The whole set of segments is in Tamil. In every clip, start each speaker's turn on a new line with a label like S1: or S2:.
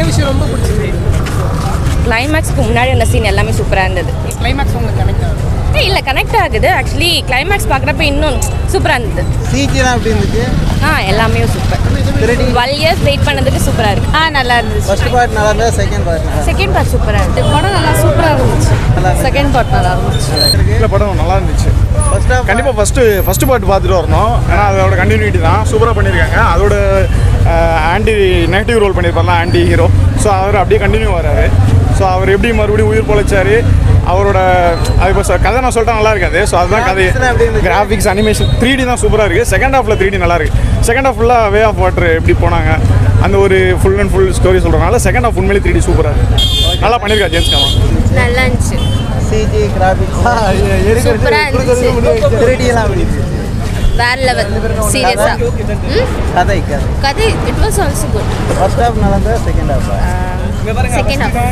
S1: என்ன விஷயம் ரொம்ப பிடிச்சது
S2: கிளைமேக்ஸ்க்கு முன்னாடி அந்த சீன் எல்லாமே சூப்பராக இருந்தது
S1: கிளைமேக்ஸ் உங்களுக்கு கனெக்ட் ஆகுது
S2: ஏய் இல்லை கனெக்ட் ஆகுது ஆக்சுவலி கிளைமேக்ஸ் பார்க்குறப்ப இன்னும் சூப்பராக இருந்தது
S3: சிஜிலாம் எப்படி இருந்துச்சு
S2: ஆ எல்லாமே சூப்பர்
S3: திருடி
S2: டுவெல் இயர்ஸ் வெயிட் பண்ணதுக்கு சூப்பராக இருக்கு ஆ நல்லா இருந்துச்சு
S3: ஃபர்ஸ்ட் பார்ட் நல்லா இருந்தா செகண்ட் பார்ட் நல்லா
S2: செகண்ட் பார்ட் சூப்பராக இருந்துச்சு படம் நல்லா சூப்பராக இருந்துச்சு செகண்ட் பார்ட் நல்லா இருந்துச்சு
S3: இருக்கு
S4: இல்லை படம் நல்லா இருந்துச்சு
S3: ஃபர்ஸ்ட் ஆஃப்
S4: கண்டிப்பாக ஃபஸ்ட்டு ஃபஸ்ட்டு பார்ட் பார்த்துட்டு வரணும் ஏன்னா அதோட கண்டினியூட்டி தான் சூப்பராக பண்ணியிருக்காங்க அதோட ஆன்டி நெகட்டிவ் ரோல் பண்ணியிருப்பார்ல ஆன்டி ஹீரோ ஸோ அவர் அப்படியே கண்டினியூ வராரு ஸோ அவர் எப்படி மறுபடியும் உயிர் பொழைச்சாரு அவரோட அது இப்போ சொ- கதை நான் சொல்லிட்டா நல்லா இருக்காது ஸோ அதுதான் கதை
S3: Graphics எல்லாம் எப்படி இருந்துச்சு?
S4: கிராஃபிக்ஸ் அனிமேஷன் த்ரீ டி தான் சூப்பராக இருக்குது செகண்ட் ஹாஃபில் த்ரீ டி நல்லா இருக்குது செகண்ட் ஹாஃப் ஃபுல்லாக வே ஆஃப் வாட்டர் எப்படி போனாங்க அந்த ஒரு ஃபுல் அண்ட் ஃபுல் ஸ்டோரி சொல்கிறனால செகண்ட் ஹாஃப் உண்மையிலே த்ரீ டி சூப்பராக இருக்குது நல்லா பண்ணியிருக்கா ஜேம்ஸ் கமா
S2: நல்லா இருந்துச்சு
S3: சிஜி கிராஃபிக்ஸ்
S2: சூப்பரா இருந்துச்சு.
S3: திருடியெல்லாம் எப்படி இருந்துச்சு
S2: வேற லெவல் சீரியஸாக
S3: கதை கதை
S2: கதை it was also good
S3: first half நல்லா இருந்தா செகண்ட் ஹாஃப்
S2: செகண்ட் ஹாஃப்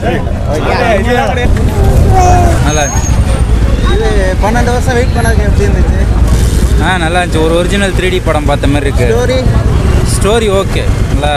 S5: நல்லா இருந்துச்சு
S3: இது பன்னெண்டு வருஷம் வெயிட் பண்ணதுக்கு எப்படி இருந்துச்சு
S5: ஆ நல்லா இருந்துச்சு ஒரு ஒரிஜினல் த்ரீ டி படம் பார்த்த மாதிரி இருக்கு
S3: ஸ்டோரி
S5: ஸ்டோரி ஓகே நல்லா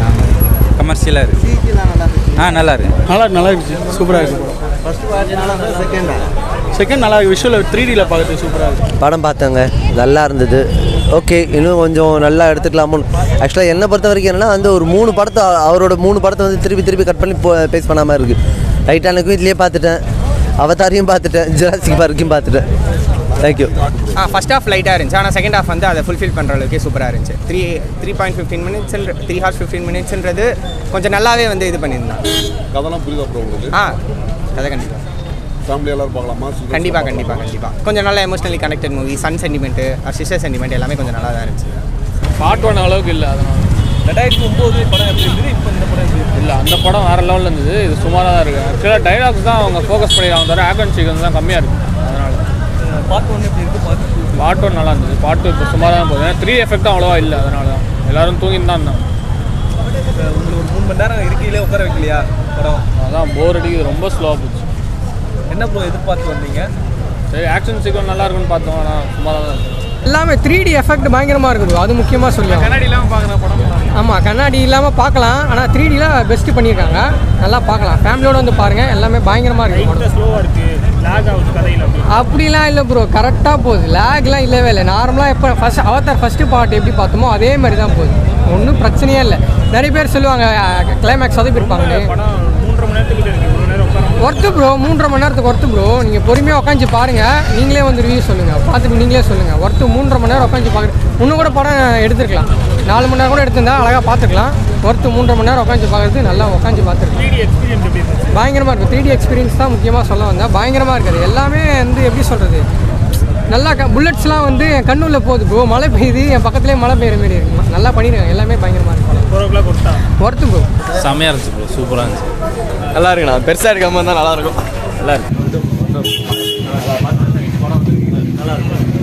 S5: கமர்ஷியலாக இருக்கு
S3: சிஜிலாம் நல்லா இருந்துச்சு
S5: ஆ நல்லா இருக்கு
S6: நல்லா நல்லா இருந்துச்சு சூப்பராக இருக்கு
S3: ஃபர்ஸ்ட் பார்ட் நல்லா இருந்தா செகண்ட்
S6: செகண்ட் நல்லா இருக்கு விஷுவல் த்ரீ டியில் பார்க்கறதுக்கு சூப்பராக இருக்கு
S7: படம் பார்த்தேங்க நல்லா இருந்தது ஓகே இன்னும் கொஞ்சம் நல்லா எடுத்துக்கலாமோ ஆக்சுவலாக என்னை பொறுத்த வரைக்கும் என்னன்னா வந்து ஒரு மூணு படத்தை அவரோட மூணு படத்தை வந்து திருப்பி திருப்பி கட் பண்ணி பேஸ் பண்ணாமல் இருக்குது டைட்டானுக்கும் இதுலேயே பார்த்துட்டேன் அவதாரையும் பார்த்துட்டேன் ஜுராசிக் பார்க்கையும் பார்த்துட்டேன் தேங்க்யூ
S1: ஆ ஃபர்ஸ்ட் ஹாஃப் லைட்டாக இருந்துச்சு ஆனால் செகண்ட் ஹாஃப் வந்து அதை ஃபுல்ஃபில் பண்ணுற அளவுக்கு சூப்பராக இருந்துச்சு three three point fifteen minutes three hours fifteen மினிட்ஸ்ன்றது கொஞ்சம் நல்லாவே வந்து இது பண்ணியிருந்தான்
S8: கதைலாம் புரியுதா ப்ரோ உங்களுக்கு
S1: ஆ கதை கண்டிப்பாக
S8: ஃபேமிலி எல்லாரும் பார்க்கலாமா
S1: கண்டிப்பாக கண்டிப்பாக கண்டிப்பாக கொஞ்சம் நல்லா emotionally connected movie son sentiment sister sentiment எல்லாமே கொஞ்சம் நல்லா தான் இருந்துச்சு
S6: பார்ட் ஒன் அளவுக்கு இல்லை அதனால ரெண்டாயிரத்தி ஒம்பது படம் எப்படி இருந்தது இப்போ இந்த படம் எப்படி இல்லை அந்த படம் வேறு லெவலில் இருந்தது இது சுமாராக தான் இருக்குது ஆக்சுவலாக டைலாக்ஸ் தான் அவங்க ஃபோக்கஸ் பண்ணிடுறாங்க தவிர ஆக்ஷன் சீக்வன்ஸ் தான் கம்மியாக இருக்குது அதனால் பார்ட் ஒன் எப்படி இருக்குது பார்ட் டூ பார்ட் ஒன் நல்லா இருந்தது பார்ட் டூ இப்போ சுமாராக தான் போகுது ஏன்னா த்ரீ எஃபெக்ட்டும் அவ்வளோவா இல்லை அதனால தான் எல்லாரும் தூங்கிட்டு தான் இருந்தாங்க
S9: உங்களுக்கு ஒரு மூணு மணி நேரம் இருக்கையிலே உட்கார வைக்கலையா படம்
S6: அதான் போர் அடிக்குது ரொம்ப ஸ்லோவாக போச்சு
S9: என்ன ப்ரோ எதிர்பார்த்து வந்தீங்க
S6: சரி ஆக்ஷன் சீக்வன்ஸ் நல்லா இருக்குன்னு பார்த்தோம் ஆனால் சுமாராக தான் இருக்குது
S1: எல்லாமே த்ரீ டி எஃபெக்ட் பயங்கரமாக இருக்குது bro. அது முக்கியமாக சொல்லி
S6: கண்ணாடி இல்லாமல் பார்க்குற படம்
S1: ஆமாம் கண்ணாடி இல்லாமல் பார்க்கலாம் ஆனால் த்ரீ டியில் பெஸ்ட்டு பண்ணியிருக்காங்க நல்லா பார்க்கலாம் ஃபேமிலியோட வந்து பாருங்கள் எல்லாமே பயங்கரமாக இருக்குது படம்
S6: ஸ்லோவாக இருக்குது லேக் ஆகுது கதையில் அப்படி
S1: அப்படிலாம் இல்லை ப்ரோ கரெக்டாக போகுது லேக்லாம் இல்லவே இல்லை நார்மலாக எப்போ ஃபஸ்ட் அவதார் ஃபஸ்ட்டு பார்ட் எப்படி பார்த்தோமோ அதே மாதிரி தான் போகுது ஒன்றும் பிரச்சனையே இல்லை நிறைய பேர் சொல்லுவாங்க கிளைமேக்ஸ் சொதப்பிருப்பாங்கன்னு
S6: படம் மூன்றரை மணி நேரத்துக்கு இருக்குது ஒரு நேரம் உட்கார
S1: ஒர்த்து ப்ரோ மூன்றரை மணி நேரத்துக்கு ஒர்த்து ப்ரோ நீங்கள் பொறுமையாக உட்காந்து பாருங்கள் நீங்களே வந்து ரிவ்யூ சொல்லுங்கள் பார்த்துட்டு நீங்களே சொல்லுங்கள் ஒர்த்து மூன்றரை மணி நேரம் உட்காந்து பார்க்குறது இன்னும் கூட படம் எடுத்துருக்கலாம் நாலு மணி நேரம் கூட எடுத்திருந்தா அழகாக பார்த்துக்கலாம் ஒர்த்து மூன்றரை மணி நேரம் உட்காந்து பார்க்குறது நல்லா உட்காந்து பார்த்துருக்கலாம்
S6: த்ரீ டி எக்ஸ்பீரியன்ஸ் எப்படி இருந்துச்சு
S1: பயங்கரமாக இருக்கும் த்ரீ டி எக்ஸ்பீரியன்ஸ் தான் முக்கியமாக சொல்ல வந்தேன் பயங்கரமாக இருக்குது எல்லாமே வந்து எப்படி சொல்கிறது நல்லா க புல்லட்ஸ்லாம் வந்து என் கண்ணுள்ள போகுது ப்ரோ மழை பெய்யுது என் பக்கத்துலேயே மழை பெய்யுற மாதிரி இருக்கு நல்லா பண்ணியிருக்காங்க எல்லாமே பயங்கரமாக இருக்கும்
S6: ஃபோர் ஓ கிளாக் கொடுத்தா
S1: ஒர்த்து ப்ரோ
S5: செம்மையாக இருந்துச்சு ப்ரோ சூப்பராக இருந்துச்சு
S6: நல்லா இருக்குண்ணா பெருசாக இருக்காம இருந்தால் நல்லா இருக்கும்
S5: நல்லா இருக்கு
S6: நல்லா இருக்கும்